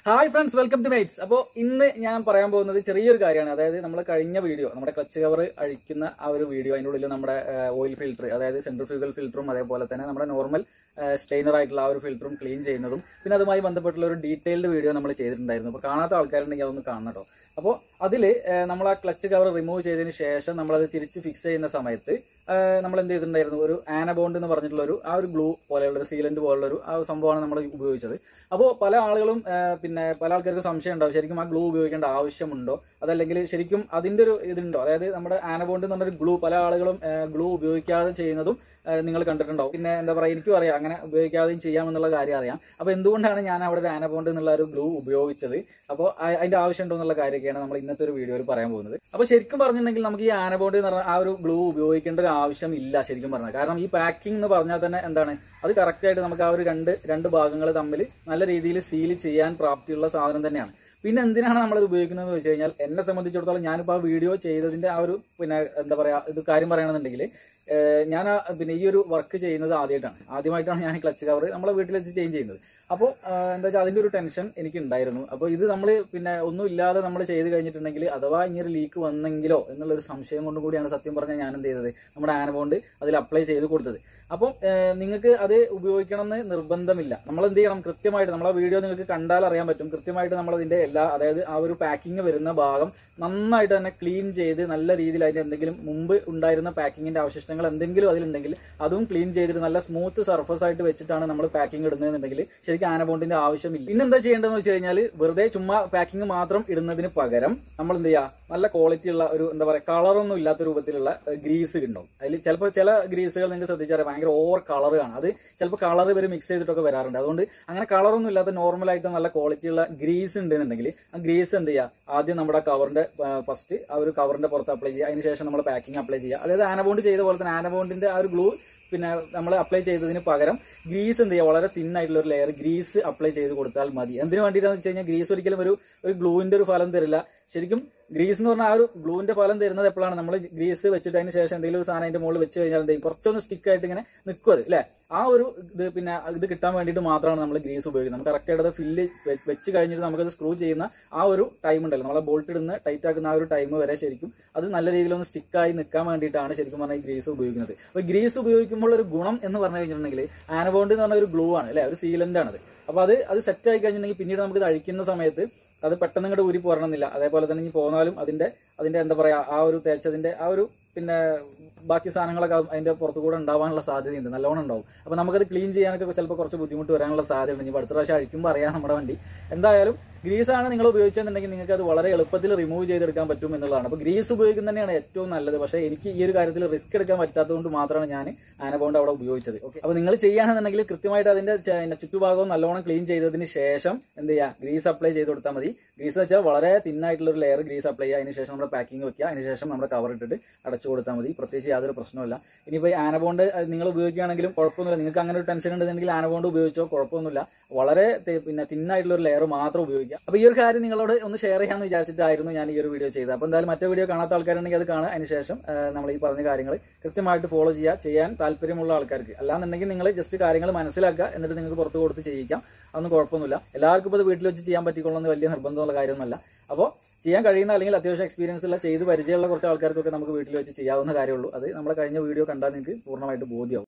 hi friends welcome to മൈറ്റ്സ് അപ്പോൾ ഇന്ന് ഞാൻ പറയാൻ പോകുന്നത് ചെറിയൊരു കാര്യമാണ് അതായത് നമ്മൾ കഴിഞ്ഞ വീഡിയോ നമ്മുടെ ക്ലച്ച് കവർ അഴിക്കുന്ന ആ ഒരു വീഡിയോ അതിൻ്റെ ഉള്ളിൽ നമ്മുടെ ഓയിൽ ഫിൽറ്റർ അതായത് സെൻട്രിഫ്യൂഗൽ ഫിൽറ്ററും അതേപോലെ തന്നെ നമ്മുടെ നോർമൽ സ്റ്റെയിനർ ആയിട്ടുള്ള ആ ഒരു ഫിൽറ്ററും ക്ലീൻ ചെയ്യുന്നതും പിന്നെ അതുമായി ബന്ധപ്പെട്ടുള്ള ഒരു ഡീറ്റെയിൽഡ് വീഡിയോ നമ്മൾ ചെയ്തിട്ടുണ്ടായിരുന്നു അപ്പോൾ കാണാത്ത ആൾക്കാരുണ്ടെങ്കിൽ അതൊന്ന് കാണണം കേട്ടോ അപ്പോൾ അതിൽ നമ്മൾ ആ ക്ലച്ച് കവർ റിമൂവ് ചെയ്തതിന് ശേഷം നമ്മളത് തിരിച്ച് ഫിക്സ് ചെയ്യുന്ന സമയത്ത് നമ്മൾ എന്ത് ചെയ്തിട്ടുണ്ടായിരുന്നു ഒരു ആനബോണ്ട് എന്ന് പറഞ്ഞിട്ടുള്ള ഒരു ആ ഒരു ഗ്ലൂ പോലെയുള്ള ഒരു സീലന്റ് പോലുള്ള ഒരു ആ ഒരു സംഭവമാണ് നമ്മൾ ഉപയോഗിച്ചത് അപ്പോൾ പല ആളുകളും ആ, പിന്നെ പല ആൾക്കാർക്ക് സംശയം ഉണ്ടാവും ശരിക്കും ആ ഗ്ലൂ ഉപയോഗിക്കേണ്ട ആവശ്യമുണ്ടോ അതല്ലെങ്കിൽ ശരിക്കും അതിന്റെ ഒരു ഇതുണ്ടോ അതായത് നമ്മുടെ ആനബോണ്ട് എന്ന് പറഞ്ഞൊരു ഗ്ലൂ പല ആളുകളും ഗ്ലൂ ഉപയോഗിക്കാതെ ചെയ്യുന്നതും നിങ്ങൾ കണ്ടിട്ടുണ്ടാവും പിന്നെ എന്താ പറയുക എനിക്കും അറിയാം അങ്ങനെ ഉപയോഗിക്കാതെയും ചെയ്യാമെന്നുള്ള കാര്യം അറിയാം അപ്പോൾ എന്തുകൊണ്ടാണ് ഞാൻ അവിടെ ഒരു ആനബോണ്ട് എന്നുള്ള ഒരു ഗ്ലൂ ഉപയോഗിച്ചത് അപ്പോൾ അതിന്റെ ആവശ്യമുണ്ടോ എന്നുള്ള കാര്യമൊക്കെയാണ് നമ്മൾ ഇന്നത്തെ ഒരു വീഡിയോയിൽ പറയാൻ പോകുന്നത് അപ്പോൾ ശരിക്കും പറഞ്ഞിട്ടുണ്ടെങ്കിൽ നമുക്ക് ഈ ആനബോണ്ട് എന്ന് പറഞ്ഞ ആ ഒരു ഗ്ലൂ ഉപയോഗിക്കേണ്ട ഒരു ആവശ്യം ഇല്ല ശരിക്കും പറഞ്ഞാൽ കാരണം ഈ പാക്കിംഗ് എന്ന് പറഞ്ഞാൽ തന്നെ എന്താണ് അത് കറക്റ്റ് ആയിട്ട് നമുക്ക് ആ ഒരു രണ്ട് രണ്ട് ഭാഗങ്ങൾ തമ്മിൽ നല്ല രീതിയിൽ സീൽ ചെയ്യാൻ പ്രാപ്തിയുള്ള സാധനം തന്നെയാണ് പിന്നെ എന്തിനാണ് നമ്മളത് ഉപയോഗിക്കുന്നത് എന്ന് വെച്ച് കഴിഞ്ഞാൽ എന്നെ സംബന്ധിച്ചിടത്തോളം ഞാനിപ്പോൾ ആ വീഡിയോ ചെയ്തതിന്റെ ആ ഒരു പിന്നെ എന്താ പറയാ ഇത് കാര്യം പറയണമെന്നുണ്ടെങ്കിൽ ഏഹ് ഞാൻ ആ പിന്നെ ഈ ഒരു വർക്ക് ചെയ്യുന്നത് ആദ്യമായിട്ടാണ് ആദ്യമായിട്ടാണ് ഞാൻ ക്ലച്ച് കവർ നമ്മളെ വീട്ടിൽ വെച്ച് ചേഞ്ച് ചെയ്യുന്നത് അപ്പോൾ എന്താ വെച്ചാൽ അതിന്റെ ഒരു ടെൻഷൻ എനിക്ക് ഉണ്ടായിരുന്നു അപ്പോൾ ഇത് നമ്മൾ പിന്നെ ഒന്നും ഇല്ലാതെ നമ്മൾ ചെയ്ത് കഴിഞ്ഞിട്ടുണ്ടെങ്കിൽ അഥവാ ഇങ്ങനെ ഒരു ലീക്ക് വന്നെങ്കിലോ എന്നുള്ള ഒരു സംശയം കൊണ്ട് കൂടിയാണ് സത്യം പറഞ്ഞാൽ ഞാൻ എന്ത് ചെയ്തത് നമ്മുടെ ആനബോണ്ട് അതിൽ അപ്ലൈ ചെയ്ത് കൊടുത്തത് അപ്പം നിങ്ങൾക്ക് അത് ഉപയോഗിക്കണം എന്ന് നിർബന്ധമില്ല നമ്മൾ എന്ത് ചെയ്യണം കൃത്യമായിട്ട് നമ്മളെ വീഡിയോ നിങ്ങൾക്ക് കണ്ടാൽ അറിയാൻ പറ്റും കൃത്യമായിട്ട് നമ്മൾ അതിന്റെ എല്ലാ അതായത് ആ ഒരു പാക്കിംഗ് വരുന്ന ഭാഗം നന്നായിട്ട് തന്നെ ക്ലീൻ ചെയ്ത് നല്ല രീതിയിൽ അതിന്റെ എന്തെങ്കിലും മുമ്പ് ഉണ്ടായിരുന്ന പാക്കിങ്ങിന്റെ അവശിഷ്ടങ്ങൾ എന്തെങ്കിലും അതിലുണ്ടെങ്കിൽ അതും ക്ലീൻ ചെയ്തിട്ട് നല്ല സ്മൂത്ത് സർഫസ് ആയിട്ട് വെച്ചിട്ടാണ് നമ്മൾ പാക്കിംഗ് ഇടുന്നതെന്നുണ്ടെങ്കിൽ ശരിക്കും ആനബോണ്ടിന്റെ ആവശ്യമില്ല പിന്നെ എന്താ ചെയ്യേണ്ടതെന്ന് വെച്ച് കഴിഞ്ഞാൽ വെറുതെ ചുമ്മാ പാക്കിംഗ് മാത്രം ഇടുന്നതിന് പകരം നമ്മൾ എന്ത് ചെയ്യുക നല്ല ക്വാളിറ്റി ഉള്ള ഒരു എന്താ പറയുക കളറൊന്നും ഇല്ലാത്ത രൂപത്തിലുള്ള ഗ്രീസ് ഉണ്ടാവും അതിൽ ചിലപ്പോൾ ചില ഗ്രീസുകൾ നിങ്ങൾക്ക് ശ്രദ്ധിച്ചാൽ ഭയങ്കര ഓവർ കളർ കാണും അത് ചിലപ്പോൾ കളർ ഇവർ മിക്സ് ചെയ്തിട്ടൊക്കെ വരാറുണ്ട് അതുകൊണ്ട് അങ്ങനെ കളറൊന്നും ഇല്ലാത്ത നോർമൽ ആയിട്ട് നല്ല ക്വാളിറ്റി ഉള്ള ഗ്രീസ് ഉണ്ടെന്നുണ്ടെങ്കിൽ ആ ഗ്രീസ് എന്ത് ചെയ്യുക ആദ്യം നമ്മുടെ കവറിന്റെ ഫസ്റ്റ് ആ ഒരു കവറിന്റെ പുറത്ത് അപ്ലൈ ചെയ്യുക അതിന് ശേഷം നമ്മൾ പാക്കിംഗ് അപ്ലൈ ചെയ്യുക അതായത് ആനബോണ്ട് ചെയ്ത പോലെ തന്നെ ആനബോണ്ടിന്റെ ആ ഒരു ഗ്ലൂ പിന്നെ നമ്മൾ അപ്ലൈ ചെയ്തതിന് പകരം ഗ്രീസ് എന്ത് ചെയ്യുക വളരെ തിൻ ആയിട്ടുള്ള ഒരു ലെയർ ഗ്രീസ് അപ്ലൈ ചെയ്ത് കൊടുത്താൽ മതി എന്തിനു വേണ്ടിയിട്ടാന്ന് വെച്ച് കഴിഞ്ഞാൽ ഗ്രീസ് ഒരിക്കലും ഒരു ഒരു ഗ്ലൂവിന്റെ ഒരു ഫലം തരില്ല ശരിക്കും ഗ്രീസ് എന്ന് പറഞ്ഞാൽ ആ ഒരു ഗ്ലൂവിന്റെ ഫലം തരുന്നത് എപ്പോഴാണ് നമ്മൾ ഗ്രീസ് വെച്ചിട്ട് അതിന് ശേഷം എന്തെങ്കിലും ഒരു സാധനം അതിന്റെ മുകളിൽ വെച്ച് കഴിഞ്ഞാൽ എന്തെങ്കിലും കുറച്ചൊന്ന് സ്റ്റിക്ക് ആയിട്ട് ഇങ്ങനെ നിൽക്കും അത് അല്ലേ ആ ഒരു ഇത് പിന്നെ ഇത് കിട്ടാൻ വേണ്ടിയിട്ട് മാത്രമാണ് നമ്മൾ ഗ്രീസ് ഉപയോഗിക്കുന്നത് നമുക്ക് കറക്റ്റ് ആയിട്ട് അത് ഫില്ല് വെച്ച് കഴിഞ്ഞിട്ട് നമുക്കത് സ്ക്രൂ ചെയ്യുന്ന ആ ഒരു ടൈം ഉണ്ടല്ലോ നമ്മളെ ബോൾട്ട് ഇടുന്ന ടൈറ്റ് ആക്കുന്ന ആ ഒരു ടൈം വരെ ശരിക്കും അത് നല്ല രീതിയിൽ ഒന്ന് സ്റ്റിക്കായി നിൽക്കാൻ വേണ്ടിയിട്ടാണ് ശരിക്കും പറഞ്ഞാൽ ഈ ഗ്രീസ് ഉപയോഗിക്കുന്നത് അപ്പൊ ഗ്രീസ് ഉപയോഗിക്കുമ്പോൾ ഒരു ഗുണം എന്ന് പറഞ്ഞു കഴിഞ്ഞിട്ടുണ്ടെങ്കിൽ ആനബോണ്ട് എന്ന് പറഞ്ഞ ഒരു ഗ്ലൂ ആണ് അല്ലെ ഒരു സീലന്റ് ആണത് അപ്പൊ അത് അത് സെറ്റ് ആയി കഴിഞ്ഞിട്ടുണ്ടെങ്കിൽ പിന്നീട് നമുക്ക് ഇത് അഴിക്കുന്ന സമയത്ത് അത് പെട്ടെന്ന് ഇങ്ങോട്ട് ഊരി പോരണമെന്നില്ല അതേപോലെ തന്നെ ഇനി പോന്നാലും അതിന്റെ അതിന്റെ എന്താ പറയാ ആ ഒരു തേച്ചതിന്റെ ആ ഒരു പിന്നെ ബാക്കി സാധനങ്ങളൊക്കെ അതിന്റെ പുറത്തു കൂടെ ഉണ്ടാവാനുള്ള സാധ്യതയുണ്ട് നല്ലോണം ഉണ്ടാവും അപ്പൊ നമുക്കത് ക്ലീൻ ചെയ്യാനൊക്കെ ചിലപ്പോൾ കുറച്ച് ബുദ്ധിമുട്ട് വരാനുള്ള സാധ്യതയുണ്ട് ഇനി അടുത്ത പ്രാവശ്യം അഴിക്കുമ്പോൾ അറിയാം നമ്മുടെ വണ്ടി എന്തായാലും ഗ്രീസ് ആണ് നിങ്ങൾ ഉപയോഗിച്ചെന്നുണ്ടെങ്കിൽ നിങ്ങൾക്ക് അത് വളരെ എളുപ്പത്തിൽ റിമൂവ് ചെയ്തെടുക്കാൻ പറ്റും എന്നുള്ളതാണ് അപ്പോൾ ഗ്രീസ് ഉപയോഗിക്കുന്നത് തന്നെയാണ് ഏറ്റവും നല്ലത് പക്ഷേ എനിക്ക് ഈ ഒരു കാര്യത്തിൽ റിസ്ക് എടുക്കാൻ പറ്റാത്തതുകൊണ്ട് മാത്രമാണ് ഞാൻ ആനബോണ്ട് അവിടെ ഉപയോഗിച്ചത് ഓക്കെ അപ്പോൾ നിങ്ങൾ ചെയ്യുകയാണെന്നുണ്ടെങ്കിൽ കൃത്യമായിട്ട് അതിന്റെ ച- പിന്നെ ചുറ്റുഭാഗവും നല്ലോണം ക്ലീൻ ചെയ്തതിന് ശേഷം എന്ത് ചെയ്യുക ഗ്രീസ് അപ്ലൈ ചെയ്ത് കൊടുത്താൽ മതി ഗ്രീസ് വെച്ചാൽ വളരെ തിന്നായിട്ടുള്ള ഒരു ലെയർ ഗ്രീസ് അപ്ലൈ ചെയ്യുക അതിന് ശേഷം നമ്മുടെ പാക്കിംഗ് വെക്കുക അതിന് ശേഷം നമ്മുടെ കവർ ഇട്ടിട്ട് അടച്ചു കൊടുത്താൽ മതി പ്രത്യേകിച്ച് യാതൊരു പ്രശ്നമില്ല ഇനിയിപ്പോൾ ആനബോണ്ട് നിങ്ങൾ ഉപയോഗിക്കുകയാണെങ്കിലും കുഴപ്പമൊന്നുമില്ല നിങ്ങൾക്ക് അങ്ങനെ ഒരു ടെൻഷൻ ഉണ്ടെന്നുണ്ടെങ്കിൽ ആനബോണ്ട് ഉപയോഗിച്ചോ കുഴപ്പമൊന്നുമില്ല വളരെ തെ- പിന്നെ തിന്നായിട്ടുള്ള ഒരു ലെയർ മാത്രം ഉപയോഗിക്കുക അപ്പോൾ ഈ ഒരു കാര്യം നിങ്ങളോട് ഒന്ന് ഷെയർ ചെയ്യാമെന്ന് വിചാരിച്ചിട്ടായിരുന്നു ഞാൻ ഈ ഒരു വീഡിയോ ചെയ്തത് അപ്പോൾ എന്തായാലും മറ്റേ വീഡിയോ കാണാത്ത ആൾക്കാരുണ്ടെങ്കിൽ അത് കാണുക അതിന് ശേഷം ആ, നമ്മൾ ഈ പറഞ്ഞ കാര്യങ്ങൾ കൃത്യമായിട്ട് ഫോളോ ചെയ്യുക ചെയ്യാൻ താല്പര്യമുള്ള ആൾക്കാർക്ക് അല്ലാന്നുണ്ടെങ്കിൽ നിങ്ങൾ ജസ്റ്റ് കാര്യങ്ങൾ മനസ്സിലാക്കുക എന്നിട്ട് നിങ്ങൾക്ക് പുറത്ത് കൊടുത്ത് ചെയ്യിക്കാം അതൊന്നും കുഴപ്പമൊന്നുമില്ല എല്ലാവർക്കും ഇപ്പോൾ ഇത് വീട്ടിൽ വെച്ച് ചെയ്യാൻ പറ്റിക്കൊള്ളുന്ന വലിയ നിർബന്ധമുള്ള കാര്യമൊന്നുമല്ല അപ്പോൾ ചെയ്യാൻ കഴിയുന്ന അല്ലെങ്കിൽ അത്യാവശ്യം എക്സ്പീരിയൻസ് ഉള്ള ചെയ്ത് പരിചയമുള്ള കുറച്ച് ആൾക്കാർക്കൊക്കെ നമുക്ക് വീട്ടിൽ വെച്ച് ചെയ്യാവുന്ന കാര്യമുള്ളൂ അത് നമ്മുടെ കഴിഞ്ഞ വീഡിയോ കണ്ടാൽ നിങ്ങൾക്ക് പൂർണ്ണമായിട്ട് ബോധ്യമാവും